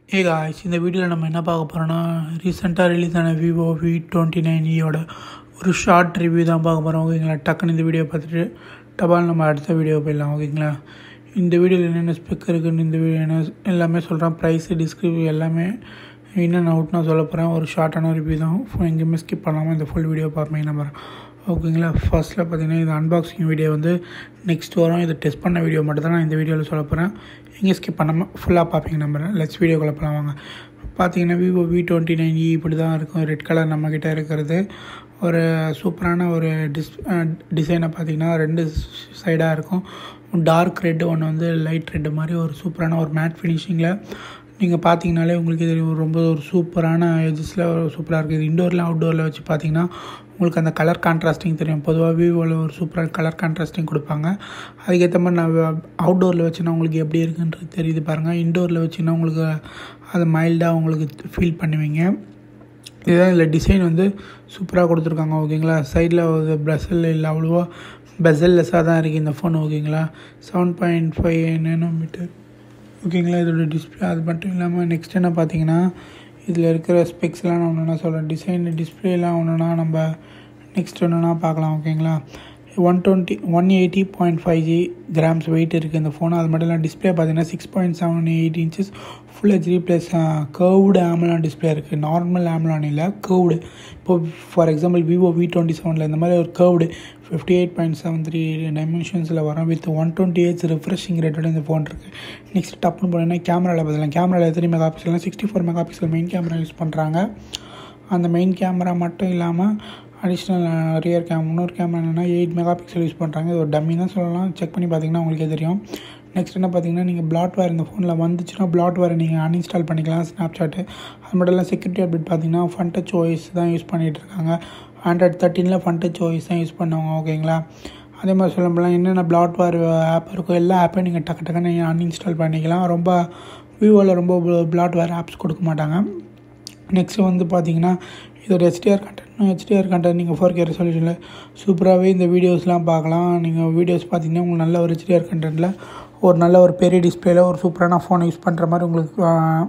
ஏ guys இந்த வீடியோவில் நம்ம என்ன பார்க்க போகிறோன்னா ரீசெண்டாக ரிலீஸ் ஆன விவோ வி டுவெண்ட்டி நைன் ஈயோட ஒரு ஷார்ட் ரிவ்யூ தான் பார்க்க போகிறோம் ஓகேங்களா டக்குன்னு இந்த வீடியோ பார்த்துட்டு டபால் நம்ம அடுத்த வீடியோ போயிடலாம் ஓகேங்களா இந்த வீடியோவில் என்னென்ன ஸ்பெக் இருக்குன்னு இந்த வீடியோ என்ன எல்லாமே சொல்கிறேன் ப்ரைஸு டிஸ்கிரிப்ஷன் எல்லாமே என்னென்ன அவுட் நான் சொல்ல போகிறேன் ஒரு ஷார்ட்டான ரிவ்யூ தான் ஃபுல் எங்கேயுமே ஸ்கிப் பண்ணாமல் இந்த ஃபுல் வீடியோ பார்ப்பேன் நம்புறேன் ஓகேங்களா ஃபர்ஸ்ட்டில் பார்த்தீங்கன்னா இது அன்பாக்சிங் வீடியோ வந்து நெக்ஸ்ட் வரும் இதை டெஸ்ட் பண்ண வீடியோ மட்டும் தான் நான் இந்த வீடியோவில் சொல்ல போகிறேன் எங்கே ஸ்கிப் பண்ணாமல் ஃபுல்லாக பார்ப்பீங்க நம்புறேன் லெட்ஸ் வீடியோ போகலாம் வாங்க பார்த்தீங்கன்னா Vivo V twenty nine E இப்படி தான் இருக்கும் ரெட் கலர் நம்மக்கிட்ட இருக்கிறது ஒரு சூப்பரான ஒரு டிஸ் டிசைனை பார்த்தீங்கன்னா ரெண்டு சைடாக இருக்கும் டார்க் ரெட்டு ஒன்று வந்து லைட் ரெட்டு மாதிரி ஒரு சூப்பரான ஒரு மேட் ஃபினிஷிங்கில் நீங்கள் பார்த்தீங்கனாலே உங்களுக்கு தெரியும் ரொம்ப ஒரு சூப்பரான எஜஸில் சூப்பராக இருக்குது இண்டோரில் அவுட்டோரில் வச்சு பார்த்தீங்கன்னா உங்களுக்கு அந்த கலர் கான்ட்ராஸ்டிங் தெரியும் பொதுவாக விவோவில் ஒரு சூப்பரான கலர் கான்ட்ராஸ்டிங் கொடுப்பாங்க அதுக்கேற்ற மாதிரி நான் அவுட்டோரில் வச்சுன்னா உங்களுக்கு எப்படி இருக்குன்றது தெரியுது பாருங்கள் இண்டோரில் வச்சுன்னா உங்களுக்கு அது மைல்டாக உங்களுக்கு ஃபீல் பண்ணுவீங்க இதுதான் இதில் டிசைன் வந்து சூப்பராக கொடுத்துருக்காங்க ஓகேங்களா சைடில் ஒரு ப்ரெஷல் இல்லை அவ்வளோவா பெசல்லெஸ்ஸாக தான் இருக்குது இந்த ஃபோன் ஓகேங்களா செவன் பாயிண்ட் ஃபைவ் நேனோமீட்டர் ஓகேங்களா இதோட டிஸ்பிளே அது மட்டும் இல்லாமல் நெக்ஸ்ட் என்ன பார்த்தீங்கன்னா இதில் இருக்கிற ஸ்பெக்ஸ்லாம் நான் ஒன்றுனா சொல்கிறேன் டிசைன் டிஸ்பிளேலாம் ஒன்றுனா நம்ம நெக்ஸ்ட் ஒன்றுனா பார்க்கலாம் ஓகேங்களா one twenty one eighty point five G grams weight இருக்குது இந்த ஃபோன் அது மட்டும் இல்லாமல் டிஸ்பிளே பார்த்தீங்கன்னா six point seven eight inches full HD plus curved AMOLED display இருக்குது நார்மல் ஆம்லான் இல்லை கர்வ்டு இப்போ for example Vivo V twenty செவனில் இந்த மாதிரி ஒரு curved fifty eight point seven three டைமென்ஷன்ஸில் வரும் with one twenty hertz refreshing ரேட்டோட இந்த ஃபோன் இருக்குது நெக்ஸ்ட் டப்னு போனீங்கன்னா கேமராவில் பார்த்தீங்கன்னா கேமராவில் எத்தனை மெகா பிக்சல்னால் sixty four megapixel main camera use பண்ணுறாங்க அந்த மெயின் கேமரா மட்டும் இல்லாமல் அடிஷ்னல் ரியர் கேம் இன்னொரு கேமரா என்னென்னா எயிட் மெகா பிக்சல் யூஸ் பண்ணுறாங்க இது ஒரு டம்மி தான் சொல்லலாம் செக் பண்ணி பார்த்தீங்கன்னா உங்களுக்கே தெரியும் நெக்ஸ்ட் என்ன பார்த்தீங்கன்னா நீங்கள் பிளாட்வேர் இந்த ஃபோனில் வந்துச்சுன்னா பிளாட்வேரை நீங்கள் அன்இன்ஸ்டால் பண்ணிக்கலாம் ஸ்னாப் சாட்டு அது மட்டும் இல்லை செக்யூரிட்டி அப்டேட் பார்த்தீங்கன்னா ஃபன் டச் ஓஎஸ் தான் யூஸ் பண்ணிகிட்டு இருக்காங்க ஆண்ட்ராய்ட் தேர்ட்டீனில் ஃபன் டச் ஓஎஸ் தான் யூஸ் பண்ணுவாங்க ஓகேங்களா அதே மாதிரி சொல்ல போனால் என்னென்ன பிளாட்வேர் ஆப் இருக்கோ எல்லா ஆப்பையும் நீங்கள் டக்கு டக்குன்னு நீங்கள் அன்இன்ஸ்டால் பண்ணிக்கலாம் ரொம்ப விவோவில் ரொம்ப பிளாட்வேர் ஆப்ஸ் கொடுக்க மாட்டாங்க நெக்ஸ்ட்டு வந்து பார்த்தீங்கன்னா இதோட ஹெச்டிஆர் கண்டென்ட் ஹெச்டிஆர் கண்டென்ட் நீங்கள் ஃபோர் கே ரெசல்யூஷனில் சூப்பராகவே இந்த வீடியோஸ்லாம் பார்க்கலாம் நீங்கள் வீடியோஸ் பார்த்தீங்கன்னா உங்களுக்கு நல்ல ஒரு ஹெச்டிஆர் கண்டென்ட்டில் ஒரு நல்ல ஒரு பெரிய டிஸ்பிளேல ஒரு சூப்பரான ஃபோனை யூஸ் பண்ணுற மாதிரி உங்களுக்கு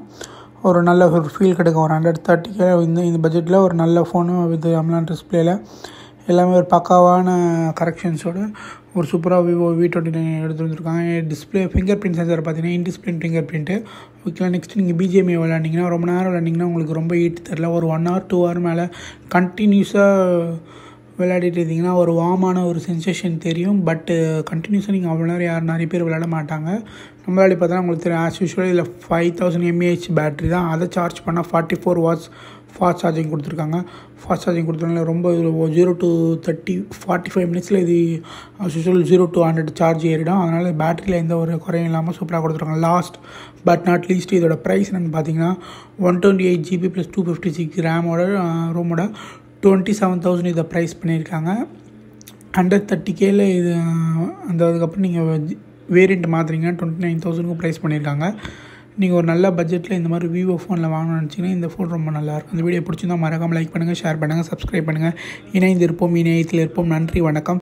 ஒரு நல்ல ஒரு ஃபீல் கிடைக்கும் ஒரு ஹண்ட்ரட் தேர்ட்டிக்கு இந்த இந்த பட்ஜெட்டில் ஒரு நல்ல ஃபோனு வித் அம்லான் டிஸ்பிளேல எல்லாமே ஒரு பக்காவான கரெக்ஷன்ஸோட ஒரு சூப்பராக விவோ வி டுவெண்ட்டி நைன் எடுத்து வந்துருக்காங்க டிஸ்பிளே ஃபிங்கர் பிரிண்ட் சென்சார் பார்த்தீங்கன்னா இன்டிஸ்பிளின் ஃபிங்கர் பிரிண்ட்டு ஓகேங்களா நெக்ஸ்ட் நீங்கள் பிஜிஎம்ஐ விளாண்டிங்கன்னா ரொம்ப நேரம் விளாண்டிங்கன்னா உங்களுக்கு ரொம்ப ஈட்டு தெரில ஒரு ஒன் ஹவர் டூ ஹவர் மேலே கண்டினியூஸாக விளையாடிட்டு இருந்தீங்கன்னா ஒரு வாமான ஒரு சென்சேஷன் தெரியும் பட்டு கண்டினியூஸாக நீங்கள் அவ்வளோ நேரம் யார் நிறைய பேர் விளையாட மாட்டாங்க நம்மளாடி பார்த்தா உங்களுக்கு தெரியும் ஆஸ் யூஸ்வல் இதில் ஃபைவ் தௌசண்ட் எம்ஏஹெச் பேட்ரி தான் அதை சார்ஜ் பண்ணால் forty four watts fast charging கொடுத்துருக்காங்க ஃபாஸ்ட் சார்ஜிங் கொடுத்தனால ரொம்ப zero to thirty forty five மினிட்ஸில் இது as usual zero to hundred charge ஏறிடும் அதனால் பேட்டரியில் எந்த ஒரு குறையும் இல்லாமல் சூப்பராக கொடுத்துருக்காங்க லாஸ்ட் பட் நாட் லீஸ்ட் இதோட ப்ரைஸ் என்னென்னு பார்த்தீங்கன்னா one twenty eight GB plus two fifty six ரேமோட ரோமோட டுவெண்ட்டி செவன் தௌசண்ட் இதை ப்ரைஸ் பண்ணியிருக்காங்க ஹண்ட்ரட் தேர்ட்டி கேல இது அந்த அதுக்கப்புறம் நீங்கள் வேரியண்ட் மாற்றுறீங்கன்னா டுவெண்ட்டி நைன் தௌசண்ட்க்கு ப்ரைஸ் பண்ணியிருக்காங்க நீங்கள் ஒரு நல்ல பட்ஜெட்டில் இந்த மாதிரி விவோ ஃபோனில் வாங்கணும்னு நினச்சிங்கன்னா இந்த ஃபோன் ரொம்ப நல்லாயிருக்கும் இந்த வீடியோ பிடிச்சிருந்தா மறக்காமல் லைக் பண்ணுங்கள் ஷேர் பண்ணுங்கள் சப்ஸ்கிரைப் பண்ணுங்கள் இணைந்து இருப்போம் இணையத்தில் இருப்போம் நன்றி வணக்கம்